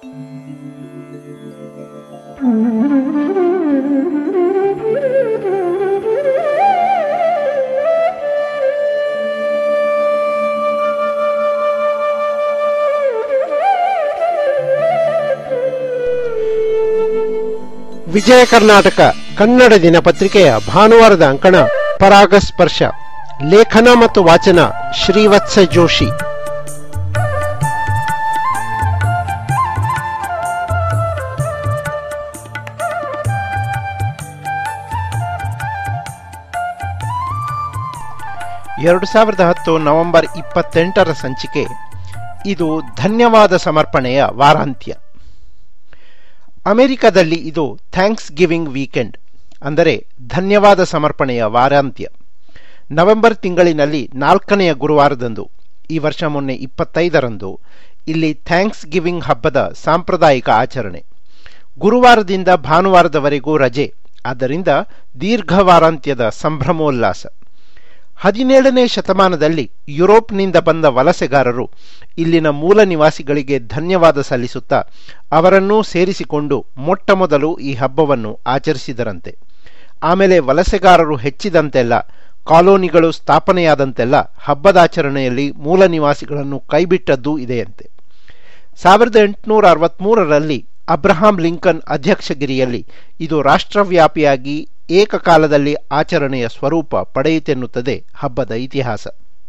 ವಿಜಯ ಕರ್ನಾಟಕ ಕನ್ನಡ ದಿನಪತ್ರಿಕೆಯ ಭಾನುವಾರದ ಅಂಕಣ ಪರಾಗಸ್ಪರ್ಶ ಲೇಖನ ಮತ್ತು ವಾಚನ ಶ್ರೀವತ್ಸ ಜೋಶಿ ಎರಡು ಸಾವಿರದ ಹತ್ತು ನವೆಂಬರ್ ಇಪ್ಪತ್ತೆಂಟರ ಸಂಚಿಕೆ ಇದು ಧನ್ಯವಾದ ಸಮರ್ಪಣೆಯ ವಾರಾಂತ್ಯ ಅಮೆರಿಕದಲ್ಲಿ ಇದು ಥ್ಯಾಂಕ್ಸ್ ಗಿವಿಂಗ್ ವೀಕೆಂಡ್ ಅಂದರೆ ಧನ್ಯವಾದ ಸಮರ್ಪಣೆಯ ವಾರಾಂತ್ಯ ನವೆಂಬರ್ ತಿಂಗಳಿನಲ್ಲಿ ನಾಲ್ಕನೆಯ ಗುರುವಾರದಂದು ಈ ವರ್ಷ ಮೊನ್ನೆ ಇಪ್ಪತ್ತೈದರಂದು ಇಲ್ಲಿ ಥ್ಯಾಂಕ್ಸ್ ಗಿವಿಂಗ್ ಹಬ್ಬದ ಸಾಂಪ್ರದಾಯಿಕ ಆಚರಣೆ ಗುರುವಾರದಿಂದ ಭಾನುವಾರದವರೆಗೂ ರಜೆ ಆದ್ದರಿಂದ ದೀರ್ಘ ವಾರಾಂತ್ಯದ ಸಂಭ್ರಮೋಲ್ಲಾಸ ಹದಿನೇಳನೇ ಶತಮಾನದಲ್ಲಿ ಯುರೋಪ್ನಿಂದ ಬಂದ ವಲಸೆಗಾರರು ಇಲ್ಲಿನ ಮೂಲ ನಿವಾಸಿಗಳಿಗೆ ಧನ್ಯವಾದ ಸಲ್ಲಿಸುತ್ತಾ ಅವರನ್ನೂ ಸೇರಿಸಿಕೊಂಡು ಮೊಟ್ಟಮೊದಲು ಈ ಹಬ್ಬವನ್ನು ಆಚರಿಸಿದರಂತೆ ಆಮೇಲೆ ವಲಸೆಗಾರರು ಹೆಚ್ಚಿದಂತೆಲ್ಲ ಕಾಲೋನಿಗಳು ಸ್ಥಾಪನೆಯಾದಂತೆಲ್ಲ ಹಬ್ಬದಾಚರಣೆಯಲ್ಲಿ ಮೂಲ ನಿವಾಸಿಗಳನ್ನು ಕೈಬಿಟ್ಟದ್ದೂ ಇದೆಯಂತೆ ಸಾವಿರದ ಎಂಟುನೂರ ಅರವತ್ಮೂರರಲ್ಲಿ ಅಬ್ರಹಾಂ ಲಿಂಕನ್ ಅಧ್ಯಕ್ಷಗಿರಿಯಲ್ಲಿ ಇದು ರಾಷ್ಟ್ರವ್ಯಾಪಿಯಾಗಿ ಏಕಕಾಲದಲ್ಲಿ ಆಚರಣೆಯ ಸ್ವರೂಪ ಪಡೆಯಿತೆನ್ನುತ್ತದೆ ಹಬ್ಬದ ಇತಿಹಾಸ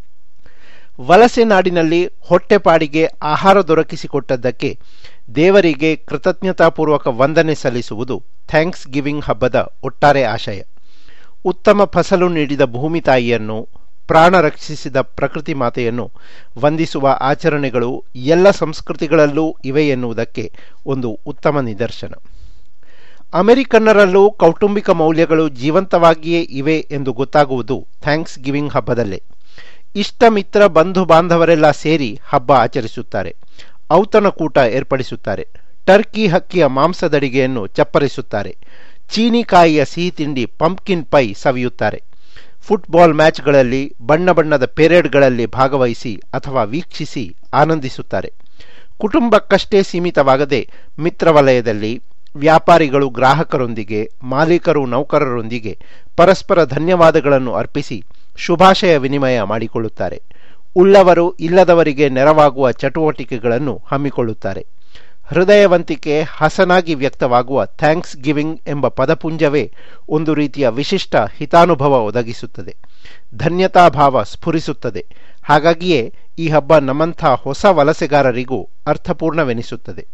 ವಲಸೆ ನಾಡಿನಲ್ಲಿ ಹೊಟ್ಟೆಪಾಡಿಗೆ ಆಹಾರ ದೊರಕಿಸಿಕೊಟ್ಟದ್ದಕ್ಕೆ ದೇವರಿಗೆ ಕೃತಜ್ಞತಾಪೂರ್ವಕ ವಂದನೆ ಸಲ್ಲಿಸುವುದು ಥ್ಯಾಂಕ್ಸ್ ಗಿವಿಂಗ್ ಹಬ್ಬದ ಒಟ್ಟಾರೆ ಆಶಯ ಉತ್ತಮ ಫಸಲು ನೀಡಿದ ಭೂಮಿ ತಾಯಿಯನ್ನು ಪ್ರಾಣ ರಕ್ಷಿಸಿದ ಪ್ರಕೃತಿ ಮಾತೆಯನ್ನು ವಂದಿಸುವ ಆಚರಣೆಗಳು ಎಲ್ಲ ಸಂಸ್ಕೃತಿಗಳಲ್ಲೂ ಇವೆ ಎನ್ನುವುದಕ್ಕೆ ಒಂದು ಉತ್ತಮ ನಿದರ್ಶನ ಅಮೆರಿಕನ್ನರಲ್ಲೂ ಕೌಟುಂಬಿಕ ಮೌಲ್ಯಗಳು ಜೀವಂತವಾಗಿಯೇ ಇವೆ ಎಂದು ಗೊತ್ತಾಗುವುದು ಥ್ಯಾಂಕ್ಸ್ ಗಿವಿಂಗ್ ಹಬ್ಬದಲ್ಲೇ ಇಷ್ಟ ಮಿತ್ರ ಬಂಧು ಬಾಂಧವರೆಲ್ಲ ಸೇರಿ ಹಬ್ಬ ಆಚರಿಸುತ್ತಾರೆ ಔತಣಕೂಟ ಏರ್ಪಡಿಸುತ್ತಾರೆ ಟರ್ಕಿ ಹಕ್ಕಿಯ ಮಾಂಸದಡಿಗೆಯನ್ನು ಚಪ್ಪರಿಸುತ್ತಾರೆ ಚೀನಿಕಾಯಿಯ ಸಿಹಿ ತಿಂಡಿ ಪಂಪ್ಕಿನ್ ಪೈ ಸವಿಯುತ್ತಾರೆ ಫುಟ್ಬಾಲ್ ಮ್ಯಾಚ್ಗಳಲ್ಲಿ ಬಣ್ಣ ಬಣ್ಣದ ಪೆರೇಡ್ಗಳಲ್ಲಿ ಭಾಗವಹಿಸಿ ಅಥವಾ ವೀಕ್ಷಿಸಿ ಆನಂದಿಸುತ್ತಾರೆ ಕುಟುಂಬಕ್ಕಷ್ಟೇ ಸೀಮಿತವಾಗದೆ ಮಿತ್ರವಲಯದಲ್ಲಿ ವ್ಯಾಪಾರಿಗಳು ಗ್ರಾಹಕರೊಂದಿಗೆ ಮಾಲೀಕರು ನೌಕರರೊಂದಿಗೆ ಪರಸ್ಪರ ಧನ್ಯವಾದಗಳನ್ನು ಅರ್ಪಿಸಿ ಶುಭಾಶಯ ವಿನಿಮಯ ಮಾಡಿಕೊಳ್ಳುತ್ತಾರೆ ಉಳ್ಳವರು ಇಲ್ಲದವರಿಗೆ ನೆರವಾಗುವ ಚಟುವಟಿಕೆಗಳನ್ನು ಹಮ್ಮಿಕೊಳ್ಳುತ್ತಾರೆ ಹೃದಯವಂತಿಕೆ ಹಸನಾಗಿ ವ್ಯಕ್ತವಾಗುವ ಥ್ಯಾಂಕ್ಸ್ ಗಿವಿಂಗ್ ಎಂಬ ಪದಪುಂಜವೇ ಒಂದು ರೀತಿಯ ವಿಶಿಷ್ಟ ಹಿತಾನುಭವ ಒದಗಿಸುತ್ತದೆ ಧನ್ಯತಾಭಾವ ಸ್ಫುರಿಸುತ್ತದೆ ಹಾಗಾಗಿಯೇ ಈ ಹಬ್ಬ ನಮ್ಮಂಥ ಹೊಸ ವಲಸೆಗಾರರಿಗೂ ಅರ್ಥಪೂರ್ಣವೆನಿಸುತ್ತದೆ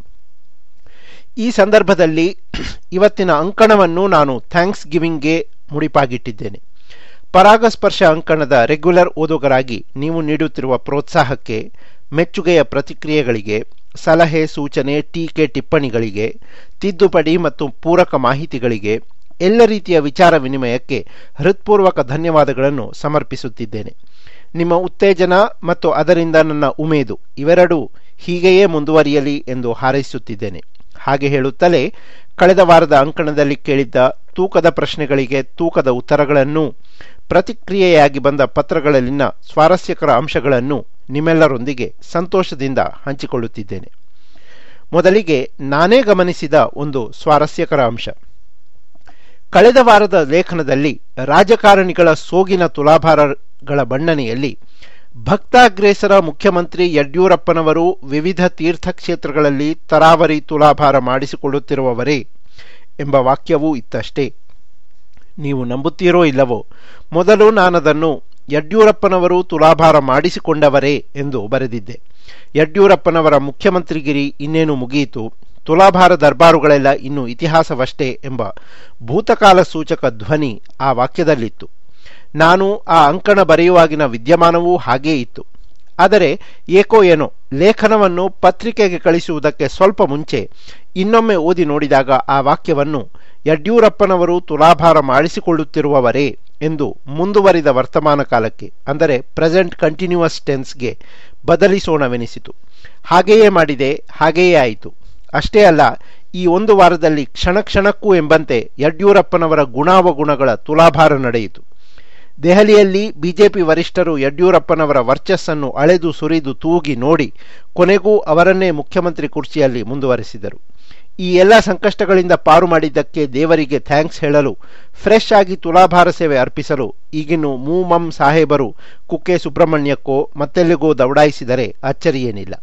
ಈ ಸಂದರ್ಭದಲ್ಲಿ ಇವತ್ತಿನ ಅಂಕಣವನ್ನು ನಾನು ಥ್ಯಾಂಕ್ಸ್ ಗಿವಿಂಗ್ಗೆ ಮುಡಿಪಾಗಿಟ್ಟಿದ್ದೇನೆ ಪರಾಗಸ್ಪರ್ಶ ಅಂಕಣದ ರೆಗ್ಯುಲರ್ ಓದುಗರಾಗಿ ನೀವು ನೀಡುತ್ತಿರುವ ಪ್ರೋತ್ಸಾಹಕ್ಕೆ ಮೆಚ್ಚುಗೆಯ ಪ್ರತಿಕ್ರಿಯೆಗಳಿಗೆ ಸಲಹೆ ಸೂಚನೆ ಟೀಕೆ ಟಿಪ್ಪಣಿಗಳಿಗೆ ತಿದ್ದುಪಡಿ ಮತ್ತು ಪೂರಕ ಮಾಹಿತಿಗಳಿಗೆ ಎಲ್ಲ ರೀತಿಯ ವಿಚಾರ ವಿನಿಮಯಕ್ಕೆ ಹೃತ್ಪೂರ್ವಕ ಧನ್ಯವಾದಗಳನ್ನು ಸಮರ್ಪಿಸುತ್ತಿದ್ದೇನೆ ನಿಮ್ಮ ಉತ್ತೇಜನ ಮತ್ತು ಅದರಿಂದ ನನ್ನ ಉಮೇದು ಇವೆರಡೂ ಹೀಗೆಯೇ ಮುಂದುವರಿಯಲಿ ಎಂದು ಹಾರೈಸುತ್ತಿದ್ದೇನೆ ಹಾಗೆ ಹೇಳುತ್ತಲೇ ಕಳೆದ ವಾರದ ಅಂಕಣದಲ್ಲಿ ಕೇಳಿದ್ದ ತೂಕದ ಪ್ರಶ್ನೆಗಳಿಗೆ ತೂಕದ ಉತ್ತರಗಳನ್ನು ಪ್ರತಿಕ್ರಿಯೆಯಾಗಿ ಬಂದ ಪತ್ರಗಳಲ್ಲಿನ ಸ್ವಾರಸ್ಯಕರ ಅಂಶಗಳನ್ನು ನಿಮ್ಮೆಲ್ಲರೊಂದಿಗೆ ಸಂತೋಷದಿಂದ ಹಂಚಿಕೊಳ್ಳುತ್ತಿದ್ದೇನೆ ಮೊದಲಿಗೆ ನಾನೇ ಗಮನಿಸಿದ ಒಂದು ಸ್ವಾರಸ್ಯಕರ ಅಂಶ ಕಳೆದ ವಾರದ ಲೇಖನದಲ್ಲಿ ರಾಜಕಾರಣಿಗಳ ಸೋಗಿನ ತುಲಾಭಾರಗಳ ಬಣ್ಣನೆಯಲ್ಲಿ ಭಕ್ತಾಗ್ರೇಸರ ಮುಖ್ಯಮಂತ್ರಿ ಯಡ್ಯೂರಪ್ಪನವರು ವಿವಿಧ ತೀರ್ಥಕ್ಷೇತ್ರಗಳಲ್ಲಿ ತರಾವರಿ ತುಲಾಭಾರ ಮಾಡಿಸಿಕೊಳ್ಳುತ್ತಿರುವವರೇ ಎಂಬ ವಾಕ್ಯವೂ ಇತ್ತಷ್ಟೇ ನೀವು ನಂಬುತ್ತೀರೋ ಇಲ್ಲವೋ ಮೊದಲು ನಾನದನ್ನು ಯಡ್ಯೂರಪ್ಪನವರು ತುಲಾಭಾರ ಮಾಡಿಸಿಕೊಂಡವರೇ ಎಂದು ಬರೆದಿದ್ದೆ ಯಡ್ಯೂರಪ್ಪನವರ ಮುಖ್ಯಮಂತ್ರಿಗಿರಿ ಇನ್ನೇನು ಮುಗಿಯಿತು ತುಲಾಭಾರ ದರ್ಬಾರುಗಳೆಲ್ಲ ಇನ್ನು ಇತಿಹಾಸವಷ್ಟೇ ಎಂಬ ಭೂತಕಾಲ ಸೂಚಕ ಧ್ವನಿ ಆ ವಾಕ್ಯದಲ್ಲಿತ್ತು ನಾನು ಆ ಅಂಕಣ ಬರೆಯುವಾಗಿನ ವಿದ್ಯಮಾನವೂ ಹಾಗೇ ಇತ್ತು ಆದರೆ ಏಕೋ ಏನೋ ಲೇಖನವನ್ನು ಪತ್ರಿಕೆಗೆ ಕಳಿಸುವುದಕ್ಕೆ ಸ್ವಲ್ಪ ಮುಂಚೆ ಇನ್ನೊಮ್ಮೆ ಓದಿ ನೋಡಿದಾಗ ಆ ವಾಕ್ಯವನ್ನು ಯಡ್ಯೂರಪ್ಪನವರು ತುಲಾಭಾರ ಮಾಡಿಸಿಕೊಳ್ಳುತ್ತಿರುವವರೇ ಎಂದು ಮುಂದುವರಿದ ವರ್ತಮಾನ ಕಾಲಕ್ಕೆ ಅಂದರೆ ಪ್ರೆಸೆಂಟ್ ಕಂಟಿನ್ಯೂಯಸ್ ಟೆನ್ಸ್ಗೆ ಬದಲಿಸೋಣವೆನಿಸಿತು ಹಾಗೆಯೇ ಮಾಡಿದೆ ಹಾಗೆಯೇ ಆಯಿತು ಅಷ್ಟೇ ಅಲ್ಲ ಈ ಒಂದು ವಾರದಲ್ಲಿ ಕ್ಷಣ ಕ್ಷಣಕ್ಕೂ ಎಂಬಂತೆ ಯಡ್ಯೂರಪ್ಪನವರ ಗುಣಾವಗುಣಗಳ ತುಲಾಭಾರ ನಡೆಯಿತು ದೆಹಲಿಯಲ್ಲಿ ಬಿಜೆಪಿ ವರಿಷ್ಠರು ಯಡಿಯೂರಪ್ಪನವರ ವರ್ಚಸ್ಸನ್ನು ಅಳೆದು ಸುರಿದು ತೂಗಿ ನೋಡಿ ಕೊನೆಗೂ ಅವರನ್ನೇ ಮುಖ್ಯಮಂತ್ರಿ ಕುರ್ಚಿಯಲ್ಲಿ ಮುಂದುವರೆಸಿದರು ಈ ಎಲ್ಲ ಸಂಕಷ್ಟಗಳಿಂದ ಪಾರು ಮಾಡಿದ್ದಕ್ಕೆ ದೇವರಿಗೆ ಥ್ಯಾಂಕ್ಸ್ ಹೇಳಲು ಫ್ರೆಶ್ ಆಗಿ ತುಲಾಭಾರ ಸೇವೆ ಅರ್ಪಿಸಲು ಈಗಿನ್ನು ಮೂಮಂ ಸಾಹೇಬರು ಕುಕ್ಕೆ ಸುಬ್ರಹ್ಮಣ್ಯಕ್ಕೋ ಮತ್ತೆಲ್ಲಿಗೋ ದೌಡಾಯಿಸಿದರೆ ಅಚ್ಚರಿಯೇನಿಲ್ಲ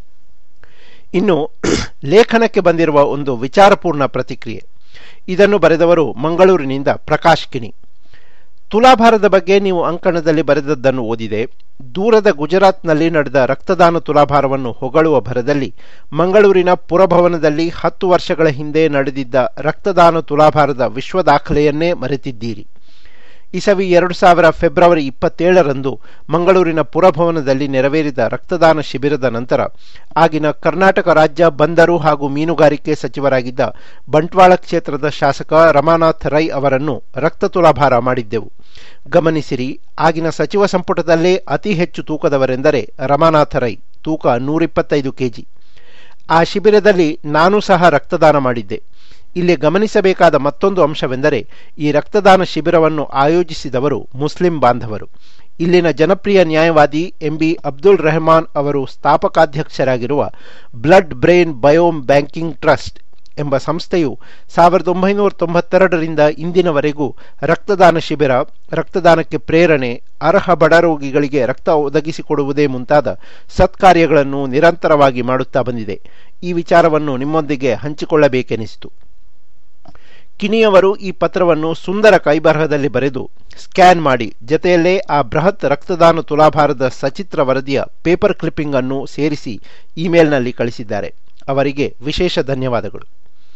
ಇನ್ನು ಲೇಖನಕ್ಕೆ ಬಂದಿರುವ ಒಂದು ವಿಚಾರಪೂರ್ಣ ಪ್ರತಿಕ್ರಿಯೆ ಇದನ್ನು ಬರೆದವರು ಮಂಗಳೂರಿನಿಂದ ಪ್ರಕಾಶ್ ಕಿಣಿ ತುಲಾಭಾರದ ಬಗ್ಗೆ ನೀವು ಅಂಕಣದಲ್ಲಿ ಬರೆದದ್ದನ್ನು ಓದಿದೆ ದೂರದ ಗುಜರಾತ್ನಲ್ಲಿ ನಡೆದ ರಕ್ತದಾನ ತುಲಾಭಾರವನ್ನು ಹೊಗಳುವ ಭರದಲ್ಲಿ ಮಂಗಳೂರಿನ ಪುರಭವನದಲ್ಲಿ ಹತ್ತು ವರ್ಷಗಳ ಹಿಂದೆ ನಡೆದಿದ್ದ ರಕ್ತದಾನ ತುಲಾಭಾರದ ವಿಶ್ವ ದಾಖಲೆಯನ್ನೇ ಮರೆತಿದ್ದೀರಿ ಇಸವಿ ಎರಡು ಸಾವಿರ ಫೆಬ್ರವರಿ ಇಪ್ಪತ್ತೇಳರಂದು ಮಂಗಳೂರಿನ ಪುರಭವನದಲ್ಲಿ ನೆರವೇರಿದ ರಕ್ತದಾನ ಶಿಬಿರದ ನಂತರ ಆಗಿನ ಕರ್ನಾಟಕ ರಾಜ್ಯ ಬಂದರು ಹಾಗೂ ಮೀನುಗಾರಿಕೆ ಸಚಿವರಾಗಿದ್ದ ಬಂಟ್ವಾಳ ಕ್ಷೇತ್ರದ ಶಾಸಕ ರಮಾನಾಥ್ ರೈ ಅವರನ್ನು ರಕ್ತ ತುಲಾಭಾರ ಮಾಡಿದ್ದೆವು ಗಮನಿಸಿರಿ ಆಗಿನ ಸಚಿವ ಸಂಪುಟದಲ್ಲೇ ಅತಿ ಹೆಚ್ಚು ತೂಕದವರೆಂದರೆ ರಮಾನಾಥ ರೈ ತೂಕ ನೂರಿಪ್ಪತ್ತೈದು ಕೆಜಿ ಆ ಶಿಬಿರದಲ್ಲಿ ನಾನು ಸಹ ರಕ್ತದಾನ ಮಾಡಿದ್ದೆ ಇಲ್ಲಿ ಗಮನಿಸಬೇಕಾದ ಮತ್ತೊಂದು ಅಂಶವೆಂದರೆ ಈ ರಕ್ತದಾನ ಶಿಬಿರವನ್ನು ಆಯೋಜಿಸಿದವರು ಮುಸ್ಲಿಂ ಬಾಂಧವರು ಇಲ್ಲಿನ ಜನಪ್ರಿಯ ನ್ಯಾಯವಾದಿ ಎಂಬಿ ಅಬ್ದುಲ್ ರೆಹಮಾನ್ ಅವರು ಸ್ಥಾಪಕಾಧ್ಯಕ್ಷರಾಗಿರುವ blood brain biome banking trust ಎಂಬ ಸಂಸ್ಥೆಯು ಸಾವಿರದ ಒಂಬೈನೂರ ತೊಂಬತ್ತೆರಡರಿಂದ ಇಂದಿನವರೆಗೂ ರಕ್ತದಾನ ಶಿಬಿರ ರಕ್ತದಾನಕ್ಕೆ ಪ್ರೇರಣೆ ಅರ್ಹ ಬಡ ರೋಗಿಗಳಿಗೆ ರಕ್ತ ಒದಗಿಸಿಕೊಡುವುದೇ ಮುಂತಾದ ಸತ್ಕಾರ್ಯಗಳನ್ನು ನಿರಂತರವಾಗಿ ಮಾಡುತ್ತಾ ಬಂದಿದೆ ಈ ವಿಚಾರವನ್ನು ನಿಮ್ಮೊಂದಿಗೆ ಹಂಚಿಕೊಳ್ಳಬೇಕೆನಿಸಿತು ಕಿಣಿಯವರು ಈ ಪತ್ರವನ್ನು ಸುಂದರ ಕೈಬರಹದಲ್ಲಿ ಬರೆದು ಸ್ಕ್ಯಾನ್ ಮಾಡಿ ಜತೆಯಲ್ಲೇ ಆ ಬೃಹತ್ ರಕ್ತದಾನ ತುಲಾಭಾರದ ಸಚಿತ್ರ ವರದಿಯ ಪೇಪರ್ ಕ್ಲಿಪ್ಪಿಂಗ್ ಅನ್ನು ಸೇರಿಸಿ ಇಮೇಲ್ನಲ್ಲಿ ಕಳಿಸಿದ್ದಾರೆ ಅವರಿಗೆ ವಿಶೇಷ ಧನ್ಯವಾದಗಳು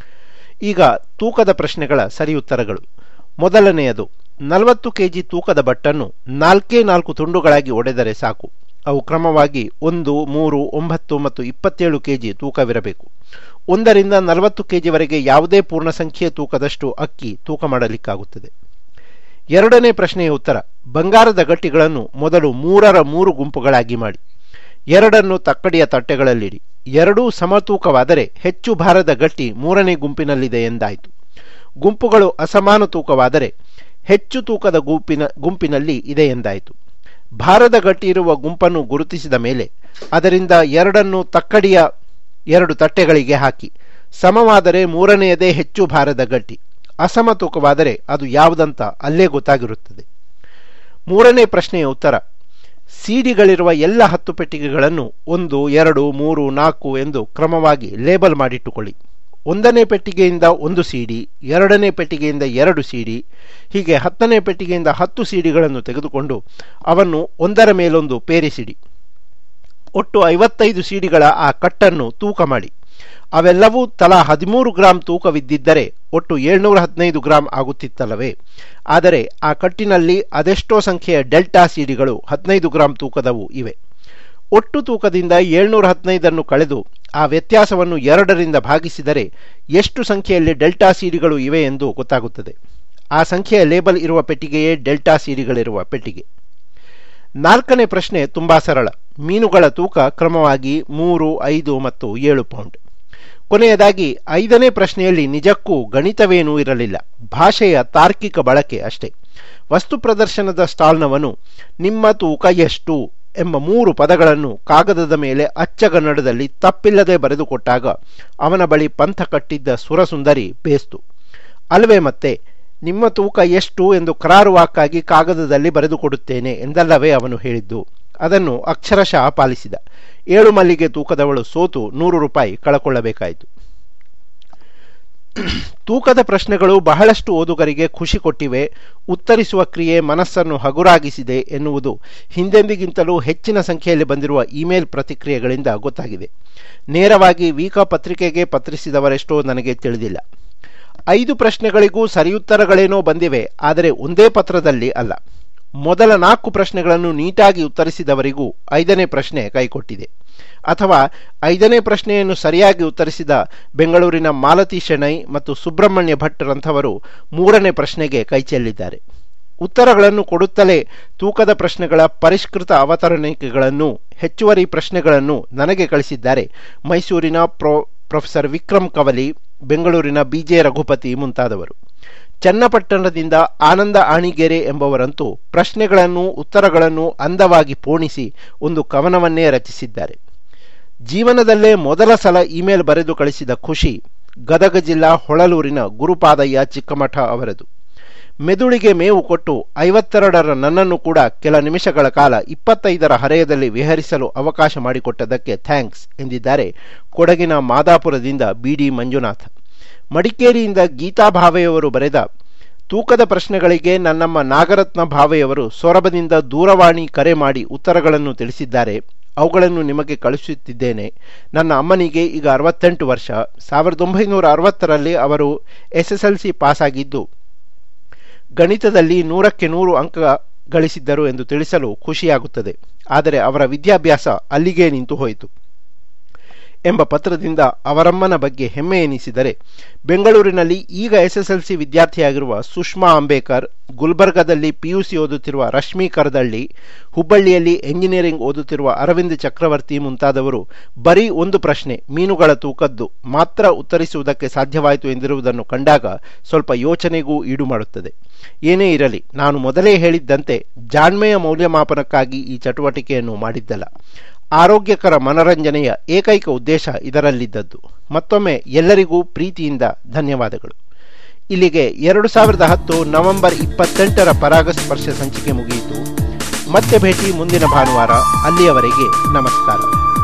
ಈಗ ತೂಕದ ಪ್ರಶ್ನೆಗಳ ಸರಿಯುತ್ತರಗಳು ಮೊದಲನೆಯದು ನಲವತ್ತು ಕೆಜಿ ತೂಕದ ಬಟ್ಟನ್ನು ನಾಲ್ಕೇ ನಾಲ್ಕು ತುಂಡುಗಳಾಗಿ ಒಡೆದರೆ ಸಾಕು ಅವು ಕ್ರಮವಾಗಿ ಒಂದು ಮೂರು ಒಂಬತ್ತು ಮತ್ತು ಇಪ್ಪತ್ತೇಳು ಕೆಜಿ ತೂಕವಿರಬೇಕು ಒಂದರಿಂದ ನಲವತ್ತು ಕೆಜಿವರೆಗೆ ಯಾವುದೇ ಪೂರ್ಣ ಸಂಖ್ಯೆಯ ತೂಕದಷ್ಟು ಅಕ್ಕಿ ತೂಕ ಮಾಡಲಿಕ್ಕಾಗುತ್ತದೆ ಎರಡನೇ ಪ್ರಶ್ನೆಯ ಉತ್ತರ ಬಂಗಾರದ ಗಟ್ಟಿಗಳನ್ನು ಮೊದಲು ಮೂರರ ಮೂರು ಗುಂಪುಗಳಾಗಿ ಮಾಡಿ ಎರಡನ್ನು ತಕ್ಕಡಿಯ ತಟ್ಟೆಗಳಲ್ಲಿಡಿ ಎರಡೂ ಸಮತೂಕವಾದರೆ ಹೆಚ್ಚು ಭಾರದ ಗಟ್ಟಿ ಮೂರನೇ ಗುಂಪಿನಲ್ಲಿದೆ ಎಂದಾಯಿತು ಗುಂಪುಗಳು ಅಸಮಾನ ತೂಕವಾದರೆ ಹೆಚ್ಚು ತೂಕದ ಗುಂಪಿನ ಗುಂಪಿನಲ್ಲಿ ಇದೆ ಎಂದಾಯಿತು ಭಾರದ ಗಟ್ಟಿ ಇರುವ ಗುಂಪನ್ನು ಗುರುತಿಸಿದ ಮೇಲೆ ಅದರಿಂದ ಎರಡನ್ನು ತಕ್ಕಡಿಯ ಎರಡು ತಟ್ಟೆಗಳಿಗೆ ಹಾಕಿ ಸಮವಾದರೆ ಮೂರನೆಯದೇ ಹೆಚ್ಚು ಭಾರದ ಗಟ್ಟಿ ಅಸಮ ತೂಕವಾದರೆ ಅದು ಯಾವುದಂತ ಅಲ್ಲೇ ಗೊತ್ತಾಗಿರುತ್ತದೆ ಮೂರನೇ ಪ್ರಶ್ನೆಯ ಉತ್ತರ ಸಿಡಿಗಳಿರುವ ಎಲ್ಲ ಹತ್ತು ಪೆಟ್ಟಿಗೆಗಳನ್ನು ಒಂದು ಎರಡು ಮೂರು ನಾಲ್ಕು ಎಂದು ಕ್ರಮವಾಗಿ ಲೇಬಲ್ ಮಾಡಿಟ್ಟುಕೊಳ್ಳಿ ಒಂದನೇ ಪೆಟ್ಟಿಗೆಯಿಂದ ಒಂದು ಸಿಡಿ ಎರಡನೇ ಪೆಟ್ಟಿಗೆಯಿಂದ ಎರಡು ಸಿಡಿ ಹೀಗೆ ಹತ್ತನೇ ಪೆಟ್ಟಿಗೆಯಿಂದ ಹತ್ತು ಸಿಡಿಗಳನ್ನು ತೆಗೆದುಕೊಂಡು ಅವನ್ನು ಒಂದರ ಮೇಲೊಂದು ಪೇರಿಸಿಡಿ ಒಟ್ಟು ಐವತ್ತೈದು ಸಿಡಿಗಳ ಆ ಕಟ್ಟನ್ನು ತೂಕ ಮಾಡಿ ಅವೆಲ್ಲವೂ ತಲಾ ಹದಿಮೂರು ಗ್ರಾಂ ತೂಕವಿದ್ದಿದ್ದರೆ ಒಟ್ಟು ಏಳ್ನೂರ ಹದಿನೈದು ಗ್ರಾಂ ಆಗುತ್ತಿತ್ತಲ್ಲವೇ ಆದರೆ ಆ ಕಟ್ಟಿನಲ್ಲಿ ಅದೆಷ್ಟೋ ಸಂಖ್ಯೆಯ ಡೆಲ್ಟಾ ಸಿಡಿಗಳು ಹದಿನೈದು ಗ್ರಾಂ ತೂಕದವು ಇವೆ ಒಟ್ಟು ತೂಕದಿಂದ ಏಳ್ನೂರ ಹದಿನೈದನ್ನು ಕಳೆದು ಆ ವ್ಯತ್ಯಾಸವನ್ನು ಎರಡರಿಂದ ಭಾಗಿಸಿದರೆ ಎಷ್ಟು ಸಂಖ್ಯೆಯಲ್ಲಿ ಡೆಲ್ಟಾ ಸಿಡಿಗಳು ಇವೆ ಎಂದು ಗೊತ್ತಾಗುತ್ತದೆ ಆ ಸಂಖ್ಯೆಯ ಲೇಬಲ್ ಇರುವ ಪೆಟ್ಟಿಗೆಯೇ ಡೆಲ್ಟಾ ಸಿಡಿಗಳಿರುವ ಪೆಟ್ಟಿಗೆ ನಾಲ್ಕನೇ ಪ್ರಶ್ನೆ ತುಂಬಾ ಸರಳ ಮೀನುಗಳ ತೂಕ ಕ್ರಮವಾಗಿ ಮೂರು ಐದು ಮತ್ತು ಏಳು ಪೌಂಡ್ ಕೊನೆಯದಾಗಿ ಐದನೇ ಪ್ರಶ್ನೆಯಲ್ಲಿ ನಿಜಕ್ಕೂ ಗಣಿತವೇನೂ ಇರಲಿಲ್ಲ ಭಾಷೆಯ ತಾರ್ಕಿಕ ಬಳಕೆ ಅಷ್ಟೇ ವಸ್ತು ಪ್ರದರ್ಶನದ ಸ್ಟಾಲ್ನವನು ನಿಮ್ಮ ತೂಕ ಎಷ್ಟು ಎಂಬ ಮೂರು ಪದಗಳನ್ನು ಕಾಗದದ ಮೇಲೆ ಅಚ್ಚಗನ್ನಡದಲ್ಲಿ ತಪ್ಪಿಲ್ಲದೆ ಬರೆದುಕೊಟ್ಟಾಗ ಅವನ ಬಳಿ ಪಂಥ ಕಟ್ಟಿದ್ದ ಸುರಸುಂದರಿ ಬೇಸ್ತು ಅಲ್ವೇ ಮತ್ತೆ ನಿಮ್ಮ ತೂಕ ಎಷ್ಟು ಎಂದು ಕರಾರುವಾಕ್ಕಾಗಿ ಕಾಗದದಲ್ಲಿ ಬರೆದುಕೊಡುತ್ತೇನೆ ಎಂದಲ್ಲವೇ ಅವನು ಹೇಳಿದ್ದು ಅದನ್ನು ಅಕ್ಷರಶಃ ಪಾಲಿಸಿದ ಏಳು ಮಲ್ಲಿಗೆ ತೂಕದವಳು ಸೋತು ನೂರು ರೂಪಾಯಿ ಕಳಕೊಳ್ಳಬೇಕಾಯಿತು ತೂಕದ ಪ್ರಶ್ನೆಗಳು ಬಹಳಷ್ಟು ಓದುಗರಿಗೆ ಖುಷಿ ಕೊಟ್ಟಿವೆ ಉತ್ತರಿಸುವ ಕ್ರಿಯೆ ಮನಸ್ಸನ್ನು ಹಗುರಾಗಿಸಿದೆ ಎನ್ನುವುದು ಹಿಂದೆಂದಿಗಿಂತಲೂ ಹೆಚ್ಚಿನ ಸಂಖ್ಯೆಯಲ್ಲಿ ಬಂದಿರುವ ಇಮೇಲ್ ಪ್ರತಿಕ್ರಿಯೆಗಳಿಂದ ಗೊತ್ತಾಗಿದೆ ನೇರವಾಗಿ ವೀಕ ಪತ್ರಿಕೆಗೆ ಪತ್ರಿಸಿದವರೆಷ್ಟೋ ನನಗೆ ತಿಳಿದಿಲ್ಲ ಐದು ಪ್ರಶ್ನೆಗಳಿಗೂ ಸರಿಯುತ್ತರಗಳೇನೋ ಬಂದಿವೆ ಆದರೆ ಒಂದೇ ಪತ್ರದಲ್ಲಿ ಅಲ್ಲ ಮೊದಲ ನಾಲ್ಕು ಪ್ರಶ್ನೆಗಳನ್ನು ನೀಟಾಗಿ ಉತ್ತರಿಸಿದವರಿಗೂ ಐದನೇ ಪ್ರಶ್ನೆ ಕೈಕೊಟ್ಟಿದೆ ಅಥವಾ ಐದನೇ ಪ್ರಶ್ನೆಯನ್ನು ಸರಿಯಾಗಿ ಉತ್ತರಿಸಿದ ಬೆಂಗಳೂರಿನ ಮಾಲತಿ ಶೆಣೈ ಮತ್ತು ಸುಬ್ರಹ್ಮಣ್ಯ ಭಟ್ರಂಥವರು ಮೂರನೇ ಪ್ರಶ್ನೆಗೆ ಕೈಚೆಲ್ಲಿದ್ದಾರೆ ಉತ್ತರಗಳನ್ನು ಕೊಡುತ್ತಲೇ ತೂಕದ ಪ್ರಶ್ನೆಗಳ ಪರಿಷ್ಕೃತ ಅವತರಣಿಕೆಗಳನ್ನು ಹೆಚ್ಚುವರಿ ಪ್ರಶ್ನೆಗಳನ್ನು ನನಗೆ ಕಳಿಸಿದ್ದಾರೆ ಮೈಸೂರಿನ ಪ್ರೊ ಪ್ರೊಫೆಸರ್ ವಿಕ್ರಮ್ ಕವಲಿ ಬೆಂಗಳೂರಿನ ಬಿಜೆ ರಘುಪತಿ ಮುಂತಾದವರು ಚನ್ನಪಟ್ಟಣದಿಂದ ಆನಂದ ಆಣಿಗೆರೆ ಎಂಬವರಂತೂ ಪ್ರಶ್ನೆಗಳನ್ನು ಉತ್ತರಗಳನ್ನು ಅಂದವಾಗಿ ಪೋಣಿಸಿ ಒಂದು ಕವನವನ್ನೇ ರಚಿಸಿದ್ದಾರೆ ಜೀವನದಲ್ಲೇ ಮೊದಲ ಸಲ ಇಮೇಲ್ ಬರೆದು ಕಳಿಸಿದ ಖುಷಿ ಗದಗ ಜಿಲ್ಲಾ ಹೊಳಲೂರಿನ ಗುರುಪಾದಯ್ಯ ಚಿಕ್ಕಮಠ ಅವರದು ಮೆದುಳಿಗೆ ಮೇವು ಕೊಟ್ಟು ಐವತ್ತೆರಡರ ನನ್ನನ್ನು ಕೂಡ ಕೆಲ ನಿಮಿಷಗಳ ಕಾಲ ಇಪ್ಪತ್ತೈದರ ಹರೆಯದಲ್ಲಿ ವಿಹರಿಸಲು ಅವಕಾಶ ಮಾಡಿಕೊಟ್ಟದಕ್ಕೆ ಥ್ಯಾಂಕ್ಸ್ ಎಂದಿದ್ದಾರೆ ಕೊಡಗಿನ ಮಾದಾಪುರದಿಂದ ಬಿಡಿ ಮಂಜುನಾಥ್ ಮಡಿಕೇರಿಯಿಂದ ಗೀತಾ ಭಾವೆಯವರು ಬರೆದ ತೂಕದ ಪ್ರಶ್ನೆಗಳಿಗೆ ನನ್ನಮ್ಮ ನಾಗರತ್ನ ಭಾವೆಯವರು ಸೊರಬದಿಂದ ದೂರವಾಣಿ ಕರೆ ಮಾಡಿ ಉತ್ತರಗಳನ್ನು ತಿಳಿಸಿದ್ದಾರೆ ಅವುಗಳನ್ನು ನಿಮಗೆ ಕಳಿಸುತ್ತಿದ್ದೇನೆ ನನ್ನ ಅಮ್ಮನಿಗೆ ಈಗ ಅರವತ್ತೆಂಟು ವರ್ಷ ಸಾವಿರದ ಒಂಬೈನೂರ ಅರವತ್ತರಲ್ಲಿ ಅವರು ಎಸ್ಎಸ್ಎಲ್ಸಿ ಪಾಸಾಗಿದ್ದು ಗಣಿತದಲ್ಲಿ ನೂರಕ್ಕೆ ನೂರು ಅಂಕ ಗಳಿಸಿದ್ದರು ಎಂದು ತಿಳಿಸಲು ಖುಷಿಯಾಗುತ್ತದೆ ಆದರೆ ಅವರ ವಿದ್ಯಾಭ್ಯಾಸ ಅಲ್ಲಿಗೇ ನಿಂತು ಹೋಯಿತು ಎಂಬ ಪತ್ರದಿಂದ ಅವರಮ್ಮನ ಬಗ್ಗೆ ಹೆಮ್ಮೆ ಎನಿಸಿದರೆ ಬೆಂಗಳೂರಿನಲ್ಲಿ ಈಗ ಎಸ್ಎಸ್ಎಲ್ಸಿ ವಿದ್ಯಾರ್ಥಿಯಾಗಿರುವ ಸುಷ್ಮಾ ಅಂಬೇಕರ್ ಗುಲ್ಬರ್ಗದಲ್ಲಿ ಪಿಯುಸಿ ಓದುತ್ತಿರುವ ರಶ್ಮಿ ಕರದಳ್ಳಿ ಹುಬ್ಬಳ್ಳಿಯಲ್ಲಿ ಎಂಜಿನಿಯರಿಂಗ್ ಓದುತ್ತಿರುವ ಅರವಿಂದ್ ಚಕ್ರವರ್ತಿ ಮುಂತಾದವರು ಬರೀ ಒಂದು ಪ್ರಶ್ನೆ ಮೀನುಗಳ ತೂಕದ್ದು ಮಾತ್ರ ಉತ್ತರಿಸುವುದಕ್ಕೆ ಸಾಧ್ಯವಾಯಿತು ಎಂದಿರುವುದನ್ನು ಕಂಡಾಗ ಸ್ವಲ್ಪ ಯೋಚನೆಗೂ ಈಡು ಮಾಡುತ್ತದೆ ಏನೇ ಇರಲಿ ನಾನು ಮೊದಲೇ ಹೇಳಿದ್ದಂತೆ ಜಾಣ್ಮೆಯ ಮೌಲ್ಯಮಾಪನಕ್ಕಾಗಿ ಈ ಚಟುವಟಿಕೆಯನ್ನು ಮಾಡಿದ್ದಲ್ಲ ಆರೋಗ್ಯಕರ ಮನರಂಜನೆಯ ಏಕೈಕ ಉದ್ದೇಶ ಇದರಲ್ಲಿದ್ದದ್ದು ಮತ್ತೊಮ್ಮೆ ಎಲ್ಲರಿಗೂ ಪ್ರೀತಿಯಿಂದ ಧನ್ಯವಾದಗಳು ಇಲ್ಲಿಗೆ ಎರಡು ಸಾವಿರದ ಹತ್ತು ನವೆಂಬರ್ ಇಪ್ಪತ್ತೆಂಟರ ಪರಾಗಸ್ಪರ್ಶ ಸಂಚಿಕೆ ಮುಗಿಯಿತು ಮತ್ತೆ ಭೇಟಿ ಮುಂದಿನ ಭಾನುವಾರ ಅಲ್ಲಿಯವರೆಗೆ ನಮಸ್ಕಾರ